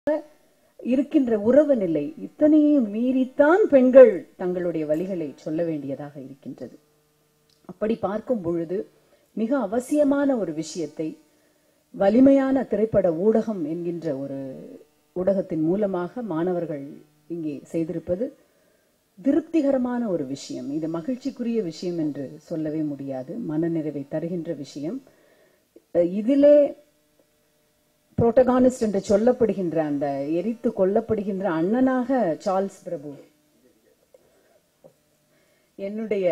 இருக்கின்ற உறவு நிலை இத்தனையும் மீறித்தான் பெண்கள் தங்களுடைய வழிகளை சொல்ல வேண்டியதாக இருக்கின்றது அப்படி பார்க்கும் பொழுது மிக அவசியமான ஒரு விஷயத்தை வலிமையான திரைப்பட ஊடகம் என்கின்ற ஒரு ஊடகத்தின் மூலமாக மாணவர்கள் இங்கே செய்திருப்பது திருப்திகரமான ஒரு விஷயம் இது மகிழ்ச்சிக்குரிய விஷயம் என்று சொல்லவே முடியாது மனநிறைவை தருகின்ற விஷயம் அஹ் இதிலே புரோட்டகானிஸ்ட் என்று சொல்லப்படுகின்ற அந்த எரித்து கொல்லப்படுகின்ற அண்ணனாக சார்ல்ஸ் பிரபு என்னுடைய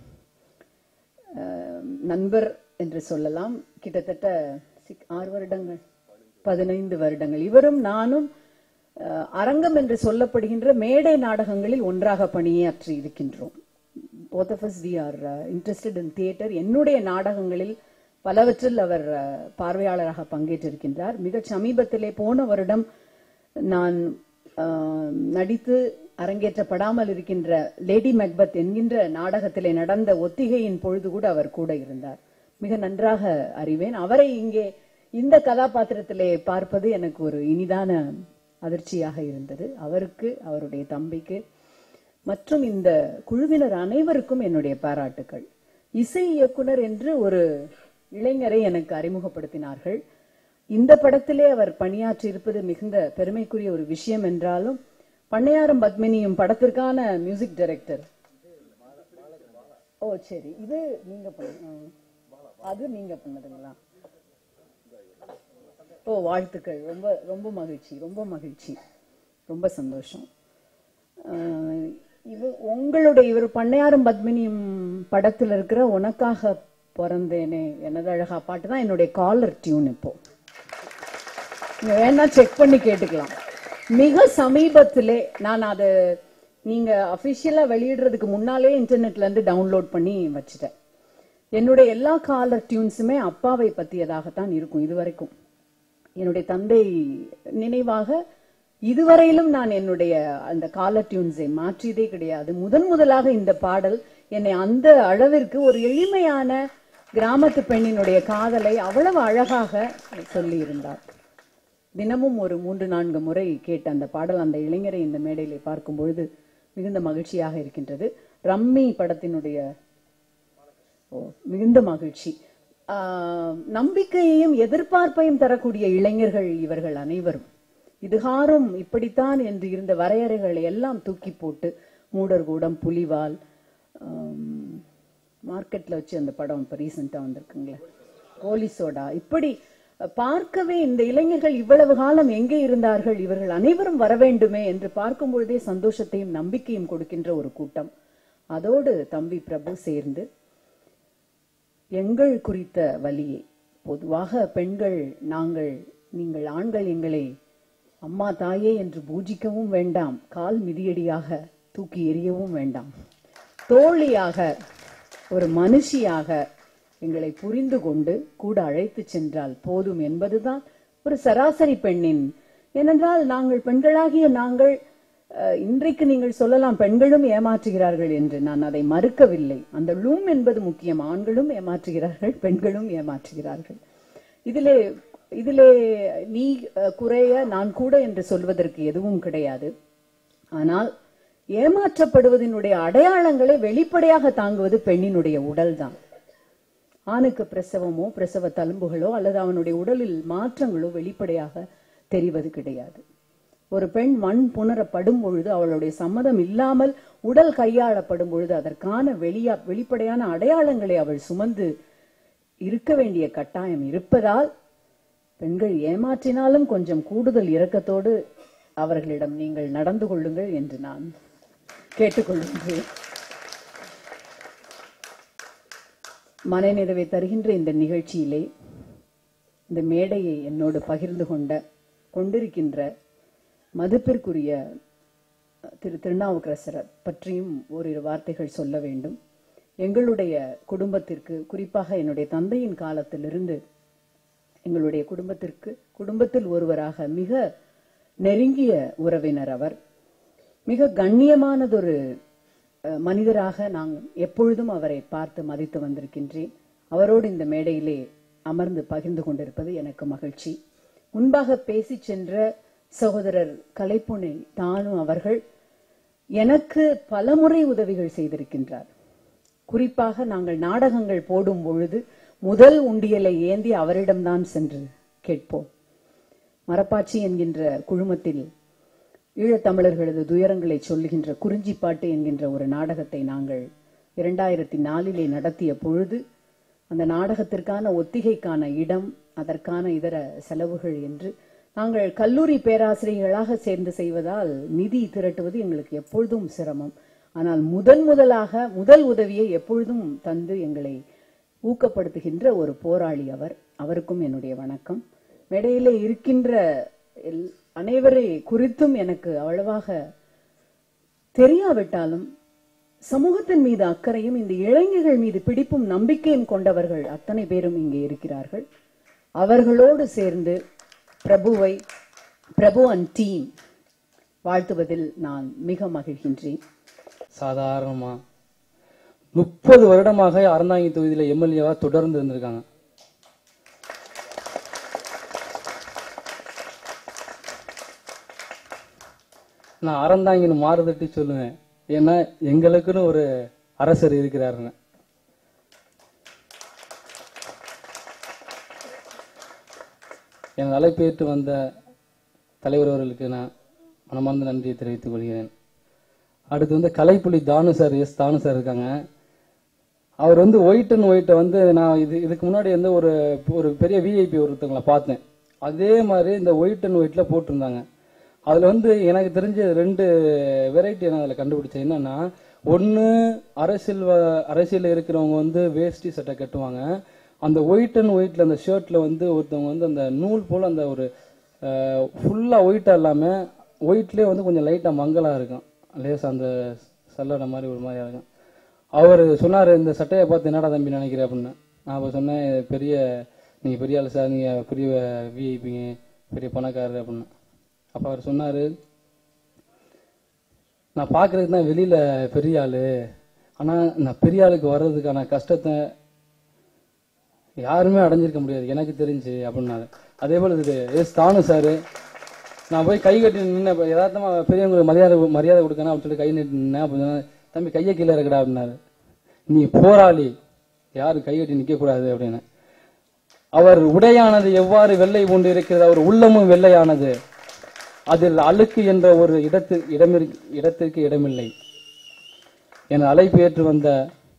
அஹ், நண்பர் என்று சொல்லலாம் கிட்டத்தட்ட சிக்- ஆறு வருடங்கள் பதினைந்து வருடங்கள் இவரும் நானும் அஹ், அரங்கம் என்று சொல்லப்படுகின்ற மேடை நாடகங்களில் ஒன்றாக பணியாற்றி இருக்கின்றோம் both of us we are uh, interested in theatre என்னுடைய நாடகங்களில் பலவற்றில் அவர் அஹ், பார்வையாளராக பங்கேற்றிருக்கின்றார் மிக சமீபத்திலே போன வருடம் நான் அஹ், நடித்து அரங்கேற்றப்படாமல் இருக்கின்ற லேடி மெக்பத் என்கின்ற நாடகத்திலே நடந்த ஒத்திகையின் பொழுது கூட அவர் கூட இருந்தார் மிக நன்றாக அறிவேன் அவரை இங்கே இந்த கதாபாத்திரத்திலே பார்ப்பது எனக்கு ஒரு இனிதான அதிர்ச்சியாக இருந்தது அவருக்கு அவருடைய தம்பிக்கு மற்றும் இந்த குழுவினர் அனைவருக்கும் என்னுடைய பாராட்டுக்கள் இசை இயக்குனர் என்று ஒரு இளைஞரை எனக்கு அறிமுகப்படுத்தினார்கள் இந்த படத்திலே அவர் பணியாற்றி இருப்பது மிகுந்த பெருமைக்குரிய ஒரு விஷயம் என்றாலும் பண்ணையாரும் பத்மினியும் படத்திற்கான மியூசிக் டைரக்டர் ஓ சரி இது நீங்க பண்ண அது நீங்க பண்ணதுங்களா ஓ வாழ்த்துக்கள் ரொம்ப ரொம்ப மகிழ்ச்சி ரொம்ப மகிழ்ச்சி ரொம்ப சந்தோஷம் அஹ், இவ உங்களுடைய இவர் பண்ணையாரும் பத்மினியும் படத்துல இருக்கிற உனக்காக பிறந்தேனே எனது அழகா பாட்டு தான் என்னுடைய காலர் டியூன் இப்போ நீங்க வேணா செக் பண்ணி கேட்டுக்கலாம் மிக சமீபத்திலே நான் அது நீங்க அபிஷியலா வெளியிடுறதுக்கு முன்னாலே இன்டர்நெட்ல இருந்து டவுன்லோட் பண்ணி வச்சுட்டேன் என்னுடைய எல்லா காலர் டியூன்ஸுமே அப்பாவை பத்தியதாகத்தான் இருக்கும் இதுவரைக்கும் என்னுடைய தந்தை நினைவாக இதுவரையிலும் நான் என்னுடைய அந்த காலர் டியூன்ஸை மாற்றியதே கிடையாது முதன் முதலாக இந்த பாடல் என்னை அந்த அளவிற்கு ஒரு எளிமையான கிராமத்து பெண்ணினுடைய காதலை அவ்வளவு அழகாக சொல்லி இருந்தார் தினமும் ஒரு மூன்று நான்கு முறை கேட்ட அந்த பாடல் அந்த இளைஞரை இந்த மேடையிலே பார்க்கும் பொழுது மிகுந்த மகிழ்ச்சியாக இருக்கின்றது ரம்மி படத்தினுடைய ஓ மிகுந்த மகிழ்ச்சி ஆஹ், நம்பிக்கையையும் எதிர்பார்ப்பையும் தரக்கூடிய இளைஞர்கள் இவர்கள் அனைவரும் இதுகாரும் இப்படித்தான் என்று இருந்த வரையறைகளை எல்லாம் தூக்கி போட்டு மூடர்கூடம் புலிவால் ஆம், மார்க்கெட்ல வச்சு அந்த படம் இப்ப ரீசெண்டா வந்திருக்குங்களே கோலி சோடா இப்படி அஹ், பார்க்கவே இந்த இளைஞர்கள் இவ்வளவு காலம் எங்கே இருந்தார்கள் இவர்கள் அனைவரும் வர வேண்டுமே என்று பார்க்கும் பொழுதே சந்தோஷத்தையும் நம்பிக்கையும் கொடுக்கின்ற ஒரு கூட்டம் அதோடு தம்பி பிரபு சேர்ந்து எங்கள் குறித்த வலியை பொதுவாக பெண்கள் நாங்கள் நீங்கள் ஆண்கள் எங்களை அம்மா தாயே என்று பூஜிக்கவும் வேண்டாம் கால் மிதியடியாக தூக்கி எறியவும் வேண்டாம் தோழியாக ஒரு மனுஷியாக எங்களை புரிந்து கொண்டு கூட அழைத்து சென்றால் போதும் என்பதுதான் ஒரு சராசரி பெண்ணின் ஏனென்றால் நாங்கள் பெண்களாகிய நாங்கள் அஹ், இன்றைக்கு நீங்கள் சொல்லலாம் பெண்களும் ஏமாற்றுகிறார்கள் என்று நான் அதை மறுக்கவில்லை அந்த லூம் என்பது முக்கியம் ஆண்களும் ஏமாற்றுகிறார்கள் பெண்களும் ஏமாற்றுகிறார்கள் இதிலே இதிலே நீ அஹ், குறைய நான் கூட என்று சொல்வதற்கு எதுவும் கிடையாது ஆனால் ஏமாற்றப்படுவதனுடைய அடையாளங்களை வெளிப்படையாக தாங்குவது பெண்ணினுடைய உடல்தான் ஆணுக்கு பிரசவமோ பிரசவ தழும்புகளோ அல்லது அவனுடைய உடலில் மாற்றங்களோ வெளிப்படையாக தெரிவது கிடையாது ஒரு பெண் மண் புணரப்படும் பொழுது அவளுடைய சம்மதம் இல்லாமல் உடல் கையாளப்படும் பொழுது அதற்கான வெளியா வெளிப்படையான அடையாளங்களை அவள் சுமந்து இருக்க வேண்டிய கட்டாயம் இருப்பதால் பெண்கள் ஏமாற்றினாலும் கொஞ்சம் கூடுதல் இரக்கத்தோடு அவர்களிடம் நீங்கள் நடந்து கொள்ளுங்கள் என்று நான் கேட்டுக்கொள்கின்றேன் மனநிறைவை தருகின்ற இந்த நிகழ்ச்சியிலே இந்த மேடையை என்னோடு பகிர்ந்து கொண்ட கொண்டிருக்கின்ற மதிப்பிற்குரிய திரு திருநாவுக்கரசர் பற்றியும் ஓரிரு வார்த்தைகள் சொல்ல வேண்டும் எங்களுடைய குடும்பத்திற்கு குறிப்பாக என்னுடைய தந்தையின் காலத்திலிருந்து எங்களுடைய குடும்பத்திற்கு குடும்பத்தில் ஒருவராக மிக நெருங்கிய உறவினர் அவர் மிக கண்ணியமானதொரு அஹ், மனிதராக நான் எப்பொழுதும் அவரை பார்த்து மதித்து வந்திருக்கின்றேன் அவரோடு இந்த மேடையிலே அமர்ந்து பகிர்ந்து கொண்டிருப்பது எனக்கு மகிழ்ச்சி முன்பாக பேசி சென்ற சகோதரர் கலைப்புனை தானு அவர்கள் எனக்கு பலமுறை உதவிகள் செய்திருக்கின்றார் குறிப்பாக நாங்கள் நாடகங்கள் போடும் பொழுது முதல் உண்டியலை ஏந்தி அவரிடம்தான் சென்று கேட்போம் மரப்பாச்சி என்கின்ற குழுமத்தில் ஈழத்தமிழர்களது துயரங்களை சொல்லுகின்ற குறிஞ்சிப்பாட்டு என்கின்ற ஒரு நாடகத்தை நாங்கள் இரண்டாயிரத்தி நாலிலே நடத்திய பொழுது அந்த நாடகத்திற்கான ஒத்திகைக்கான இடம் அதற்கான இதர செலவுகள் என்று நாங்கள் கல்லூரி பேராசிரியர்களாக சேர்ந்து செய்வதால் நிதி திரட்டுவது எங்களுக்கு எப்பொழுதும் சிரமம் ஆனால் முதன் முதலாக முதல் உதவியை எப்பொழுதும் தந்து எங்களை ஊக்கப்படுத்துகின்ற ஒரு போராளி அவர் அவருக்கும் என்னுடைய வணக்கம் மேடையிலே இருக்கின்ற எல்- அனைவரை குறித்தும் எனக்கு அவ்வளவாக தெரியாவிட்டாலும் சமூகத்தின் மீது அக்கறையும் இந்த இளைஞர்கள் மீது பிடிப்பும் நம்பிக்கையும் கொண்டவர்கள் அத்தனை பேரும் இங்கே இருக்கிறார்கள் அவர்களோடு சேர்ந்து பிரபுவை பிரபு அண்ட் டீம் வாழ்த்துவதில் நான் மிக மகிழ்கின்றேன் சாதாரணமா முப்பது வருடமாக அறந்தாங்கி தொகுதியில எம்எல்ஏவா தொடர்ந்து இருந்திருக்காங்க நான் அறந்தாங்கின்னு மாறுதட்டி சொல்லுவேன் ஏன்னா எங்களுக்குன்னு ஒரு அரசர் இருக்கிறாருன்னு என் அழைப்பேற்று வந்த தலைவர் அவர்களுக்கு நான் மனமார்ந்த நன்றியை தெரிவித்துக் கொள்கிறேன் அடுத்து வந்து கலைப்புலி தானு சார் எஸ் தானு சார் இருக்காங்க அவர் வந்து ஒயிட் அண்ட் ஒயிட்டை வந்து நான் இது இதுக்கு முன்னாடி வந்து ஒரு ஒரு பெரிய விஐபி ஒருத்தவங்களை பார்த்தேன் அதே மாதிரி இந்த ஒயிட் அண்ட் ஒயிட்ல போட்டிருந்தாங்க அதில் வந்து எனக்கு தெரிஞ்ச ரெண்டு வெரைட்டி நான் அதில் கண்டுபிடிச்சேன் என்னன்னா ஒன்று அரசியல் வ- அரசியல்ல இருக்கிறவங்க வந்து வேஷ்டி சட்டை கட்டுவாங்க அந்த ஒயிட் அண்ட் ஒயிட்ல அந்த ஷர்ட்ல வந்து ஒருத்தவங்க வந்து அந்த நூல் போல அந்த ஒரு ஃபுல்லாக ஒயிட்டாக இல்லாமல் ஒயிட்லேயே வந்து கொஞ்சம் லைட்டாக மங்கலாக இருக்கும் லேசா அந்த சல்லடை மாதிரி ஒரு மாதிரியா இருக்கும் அவர் சொன்னார் இந்த சட்டையை பார்த்து என்னடா தம்பி நினைக்கிற அப்படின்னு நான் அப்போ சொன்னேன் "இது பெரிய நீங்கள் பெரிய ஆள் சார் நீங்கள் பெரிய விஐபிங்க பெரிய பணக்காரர் அப்படின்னு அப்போ அவர் சொன்னார் நான் பார்க்கறதுக்கு தான் வெளியில பெரிய ஆளு ஆனா நான் பெரிய ஆளுக்கு வர்றதுக்கான கஷ்டத்தை யாருமே அடைஞ்சிருக்க முடியாது எனக்கு தெரிஞ்சு அப்படின்னாரு அதே போல இது எஸ் தானு சாரு நான் போய் கை கட்டி நின்ன யதார்த்தமா பெரியவங்களுக்கு மரியாதை மரியாதை கொடுக்கணும் அப்படின்னு சொல்லி கை நீட்டி நின்னேன் அப்ப சொன்னாரு, தம்பி கையை கீழே இருக்கடா அப்படின்னாரு நீ போராளி யாரும் கை கட்டி நிக்க கூடாது அப்படின்னு அவர் உடையானது எவ்வாறு வெள்ளை கொண்டு இருக்கிறது அவர் உள்ளமும் வெள்ளையானது அதில் அழுக்கு என்ற ஒரு இடத்து இடமிரு இடத்திற்கு இடமில்லை என் அழைப்பு ஏற்று வந்த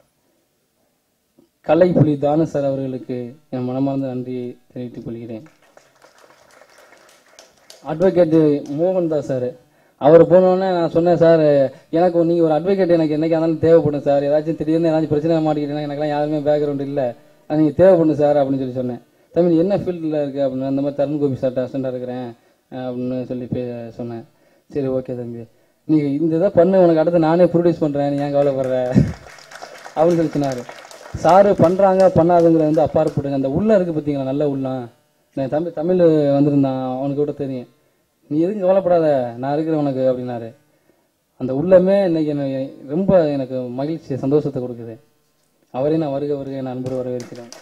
கலைப்புலி தானு சார் அவர்களுக்கு என் மனமார்ந்த நன்றியை தெரிவித்துக் கொள்கிறேன் அட்வொகேட் மோகன் தாஸ் சார் அவர் போனோடனே நான் சொன்னேன் சார் எனக்கு நீங்க ஒரு அட்வொகேட் எனக்கு என்னைக்கு இருந்தாலும் தேவைப்படும் சார் ஏதாச்சும் திடீர்னு ஏதாச்சும் பிரச்சனை மாட்டிக்கிட்டேன்னா எனக்கெல்லாம் யாருமே பேக்ரவுண்ட் இல்லை அது நீங்க தேவைப்படும் சார் அப்படின்னு சொல்லி சொன்னேன் தம்பி நீ என்ன ஃபீல்டில் இருக்கு அப்படின்னு அந்த மாதிரி தருண் கோபி சார்ட்ட அசண்டாக இருக்கிறேன் அஹ் அப்படின்னு சொல்லி பே சொன்னேன் சரி ஓகே தம்பி நீ இந்த இதை பண்ணு உனக்கு அடுத்து நானே ப்ரொடியூஸ் பண்றேன் நீ ஏன் கவலைப்படுற அப்படின்னு சொல்லி சொன்னாரு சாரு பண்றாங்க பண்ணாதுங்கிறது வந்து அப்பாற்பட்டுங்க அந்த உள்ள இருக்கு பார்த்தீங்களா நல்ல உள்ளம் என் தம்பி தமிழ் வந்திருந்தான் அவனுக்கு கூட தெரியும் நீ எதுவும் கவலைப்படாத நான் இருக்கிறேன் உனக்கு அப்படின்னாரு அந்த உள்ளமே இன்னைக்கு எனக்கு ரொம்ப எனக்கு மகிழ்ச்சி சந்தோஷத்தை கொடுக்குது அவரே நான் வருக வருக என் அன்பு வரவேற்கிறேன்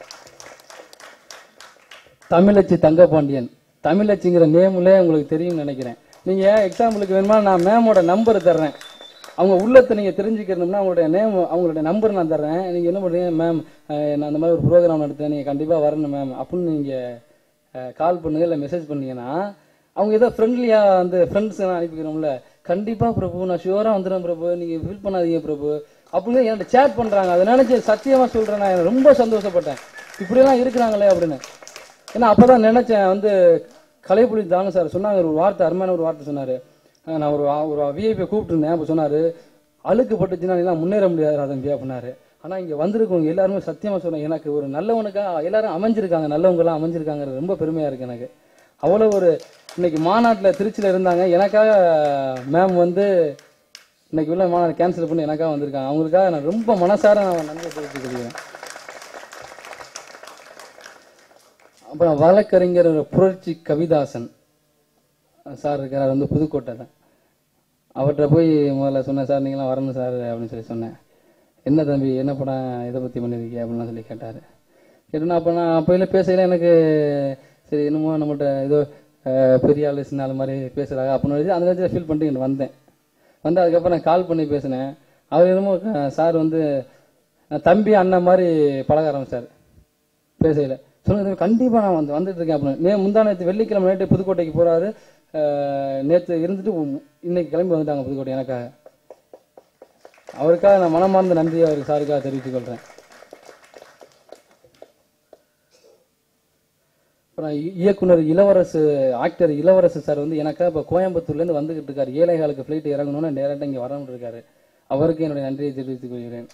தமிழச்சி தங்கபாண்டியன் தமிழச்சிங்கிற நேம்ல உங்களுக்கு தெரியும்னு நினைக்கிறேன் நீங்க எக்ஸாம்பிளுக்கு வேணுமா நான் மேமோட நம்பர் தர்றேன் அவங்க உள்ளத்தை நீங்க தெரிஞ்சுக்கணும்னா அவங்களுடைய நேம் அவங்களுடைய நம்பர் நான் தர்றேன் நீங்க என்ன பண்றீங்க மேம் நான் அந்த மாதிரி ஒரு ப்ரோக்ராம் நடத்துறேன் நீங்க கண்டிப்பா வரணும் மேம் அப்படின்னு நீங்க கால் பண்ணுங்க இல்ல மெசேஜ் பண்ணீங்கன்னா அவங்க ஏதோ ஃப்ரெண்ட்லியா வந்து ஃப்ரெண்ட்ஸ் அனுப்பிக்கிறோம்ல கண்டிப்பா பிரபு நான் ஷுவரா வந்துடுறேன் பிரபு நீங்க ஃபீல் பண்ணாதீங்க பிரபு அப்படின்னு என்கிட்ட சேட் பண்றாங்க அதை நினைச்சு சத்தியமா சொல்றேன் நான் ரொம்ப சந்தோஷப்பட்டேன் இப்படியெல்லாம் இருக்கிறாங்களே அப்படின்னு ஏன்னா அப்பதான் நினைச்சேன் வந்து கலைப்புலி தானு சார் சொன்னாங்க ஒரு வார்த்தை அருமையான ஒரு வார்த்தை சொன்னாரு அஹ் நான் ஒரு ஒரு விஐபி கூப்பிட்டு இருந்தேன் அப்ப சொன்னாரு அழுக்கு பட்டுச்சுன்னா எல்லாம் முன்னேற முடியாது தம்பி அப்படின்னாரு ஆனா இங்க வந்திருக்கவங்க எல்லாருமே சத்தியமா சொன்னாங்க எனக்கு ஒரு நல்லவனுக்கா எல்லாரும் அமைஞ்சிருக்காங்க நல்லவங்க எல்லாம் அமைஞ்சிருக்காங்க ரொம்ப பெருமையா இருக்கு எனக்கு அவ்வளவு ஒரு இன்னைக்கு மாநாட்டுல திருச்சியில இருந்தாங்க எனக்காக மேம் வந்து இன்னைக்கு உள்ள மாநாடு கேன்சல் பண்ணி எனக்காக வந்திருக்காங்க அவங்களுக்காக நான் ரொம்ப மனசார நான் நன்றி தெரிவித்துக் கொள்கிறேன் அப்புறம் வழக்கறிஞர் புரட்சி கவிதாசன் சார் இருக்கார் வந்து புதுக்கோட்டை தான் அவர்கிட்ட போய் முதல்ல சொன்னேன் சார் நீங்களாம் வரணும் சார் அப்படின்னு சொல்லி சொன்னேன் என்ன தம்பி என்ன படம் இதை பற்றி பண்ணிருக்கீங்க அப்படின்லாம் சொல்லி கேட்டார் கேட்டோன்னா அப்போ நான் அப்போயில பேசையில எனக்கு சரி என்னமோ நம்மகிட்ட ஏதோ அஹ், பெரிய ஆளு சின்ன ஆளு மாதிரி பேசுகிறாங்க அப்படின்னு வச்சு அந்த நேரத்தில் ஃபீல் பண்ணிட்டு இங்க வந்தேன் வந்து அதுக்கப்புறம் நான் கால் பண்ணி பேசினேன் அவர் என்னமோ சார் வந்து அஹ், தம்பி அண்ணன் மாதிரி பழக ஆரம்பிச்சார் பேசையில் சொல்லுங்க தம்பி, கண்டிப்பா நான் வந்து வந்துட்டு இருக்கேன் அப்படின்னு நே முந்தா நேற்று வெள்ளிக்கிழமை நைட்டு புதுக்கோட்டைக்கு போறாரு அஹ், நேத்து இருந்துட்டு உம், இன்னைக்கு கிளம்பி வந்துட்டாங்க புதுக்கோட்டை எனக்காக அவருக்காக நான் மனமார்ந்த நன்றி அவருக்கு சாருக்காக தெரிவித்துக் கொள்றேன் அப்புறம் இ- இயக்குனர் இளவரசு ஆக்டர் இளவரசு சார் வந்து எனக்காக இப்போ கோயம்புத்தூர்லேருந்து வந்துகிட்டு இருக்காரு ஏழைகளுக்கு ஃப்ளைட் இறங்கணும்னு நேரடியாக இங்கே வரணும் இருக்காரு அவருக்கு என்னுடைய நன்றியை தெரிவித்துக் கொள்கிறேன்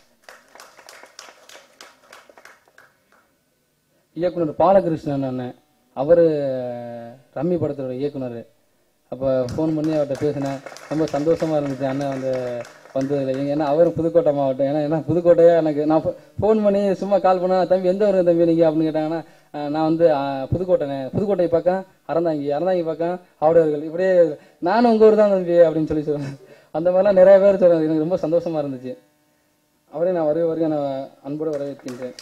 இயக்குனர் பாலகிருஷ்ணன் அண்ணன் அவரு ரம்மி படத்தோட இயக்குனர் அப்போ ஃபோன் பண்ணி அவர்கிட்ட பேசினேன் ரொம்ப சந்தோஷமா இருந்துச்சு அண்ணன் வந்து வந்ததுல ஏங்க- ஏன்னா அவர் புதுக்கோட்டை மாவட்டம் ஏன்னா ஏன்னா புதுக்கோட்டையா எனக்கு நான் ஃபோன் பண்ணி சும்மா கால் பண்ணா தம்பி எந்த ஊருங்க தம்பி நீங்க அப்படின்னு கேட்டாங்கன்னா அஹ், நான் வந்து அஹ், புதுக்கோட்டைண்ணே புதுக்கோட்டை பக்கம் அறந்தாங்கி அறந்தாங்கி பக்கம் ஆவுடையவர்கள் இப்படியே நானும் உங்க ஊர் தான் தம்பி அப்படின்னு சொல்லி சொல்லுவேன் அந்த மாதிரிலாம் நிறைய பேர் சொல்றாங்க எனக்கு ரொம்ப சந்தோஷமா இருந்துச்சு அவரே நான் வருக வருக நான் அன்போடு வரவேற்கின்றேன்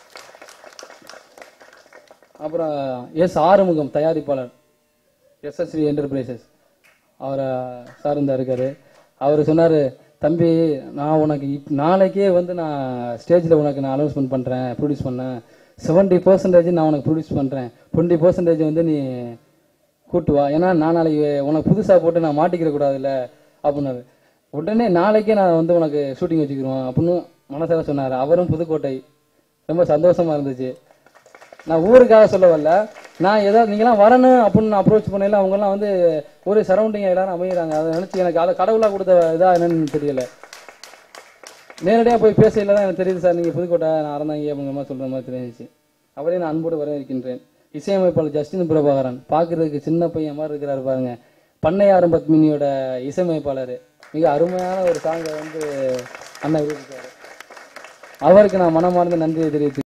அப்புறம் எஸ் ஆறுமுகம் தயாரிப்பாளர் எஸ்எஸ்வி என்டர்பிரைசஸ் அவரை சார் இருந்தா இருக்காரு அவர் சொன்னார் தம்பி நான் உனக்கு இப் நாளைக்கே வந்து நான் ஸ்டேஜில் உனக்கு நான் அனௌன்ஸ்மெண்ட் பண்ணுறேன் ப்ரொடியூஸ் பண்ணேன் செவன்ட்டி பர்சன்டேஜ் நான் உனக்கு ப்ரொடியூஸ் பண்ணுறேன் டுவெண்ட்டி பர்சன்டேஜ் வந்து நீ கூட்டு வா ஏன்னா நான் நாளைக்கு உனக்கு புதுசாக போட்டு நான் மாட்டிக்கிற கூடாதுல்ல அப்படின்னாரு உடனே நாளைக்கே நான் வந்து உனக்கு ஷூட்டிங் வச்சுக்கிறோம் அப்படின்னு மனசார சொன்னார் அவரும் புதுக்கோட்டை ரொம்ப சந்தோஷமா இருந்துச்சு நான் ஊருக்காக சொல்ல வரல நான் ஏதாவது நீங்களாம் வரணும் அப்படின்னு நான் அப்ரோச் பண்ணல அவங்கெல்லாம் வந்து ஒரு சரௌண்டிங் எல்லாரும் அமைகிறாங்க அதை நினைச்சு எனக்கு அதை கடவுளா கொடுத்த இதா என்னன்னு தெரியல நேரடியாக போய் பேசையில தான் எனக்கு தெரியுது சார் நீங்க புதுக்கோட்டை நான் அறந்தாங்க அப்படிங்கிற மாதிரி சொல்ற மாதிரி தெரிஞ்சிச்சு அவரையும் நான் அன்போடு வரவேற்கின்றேன் இசையமைப்பாளர் ஜஸ்டின் பிரபாகரன் பார்க்கறதுக்கு சின்ன பையன் மாதிரி இருக்கிறாரு பாருங்க பண்ணையாரம் பத்மினியோட இசையமைப்பாளர் மிக அருமையான ஒரு சாங்கை வந்து அண்ணன் எழுதியிருக்காரு அவருக்கு நான் மனமார்ந்த நன்றியை தெரிவித்து